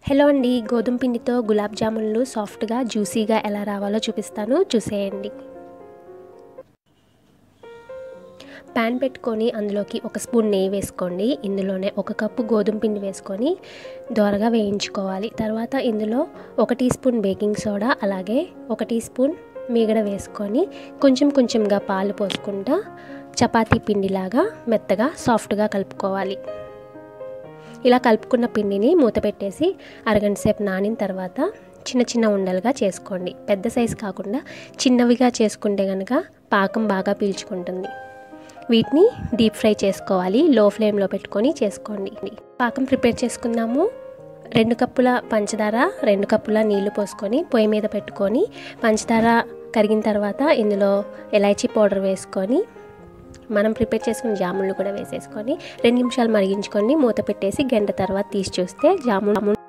hello అండి గోధుమ పిండితో గులాబ్ జామున్లు సాఫ్ట్గా జ్యూసీగా ఎలా రావాలో చూపిస్తాను చూసేయండి ప్యాన్ పెట్టుకొని అందులోకి ఒక స్పూన్ నెయ్యి వేసుకోండి ఇందులోనే ఒక కప్పు గోధుమ పిండి వేసుకొని దోరగా వేయించుకోవాలి తర్వాత ఇందులో ఒక టీ స్పూన్ బేకింగ్ సోడా అలాగే ఒక టీ స్పూన్ మీగడ వేసుకొని కొంచెం కొంచెంగా పాలు పోసుకుంటా చపాతీ పిండిలాగా మెత్తగా సాఫ్ట్గా కలుపుకోవాలి ఇలా కలుపుకున్న పిండిని మూత పెట్టేసి అరగంట సేపు నానిన తర్వాత చిన్న చిన్న ఉండలుగా చేసుకోండి పెద్ద సైజు కాకుండా చిన్నవిగా చేసుకుంటే కనుక పాకం బాగా పీల్చుకుంటుంది వీటిని డీప్ ఫ్రై చేసుకోవాలి లో ఫ్లేమ్లో పెట్టుకొని చేసుకోండి పాకం ప్రిపేర్ చేసుకుందాము రెండు కప్పుల పంచదార రెండు కప్పుల నీళ్లు పోసుకొని పొయ్యి మీద పెట్టుకొని పంచదార కరిగిన తర్వాత ఇందులో ఎలైచీ పౌడర్ వేసుకొని మనం ప్రిపేర్ చేసుకున్న జామున్లు కూడా వేసేసుకొని రెండు నిమిషాలు మరిగించుకొని మూత పెట్టేసి గంట తర్వాత తీసి చూస్తే జామున్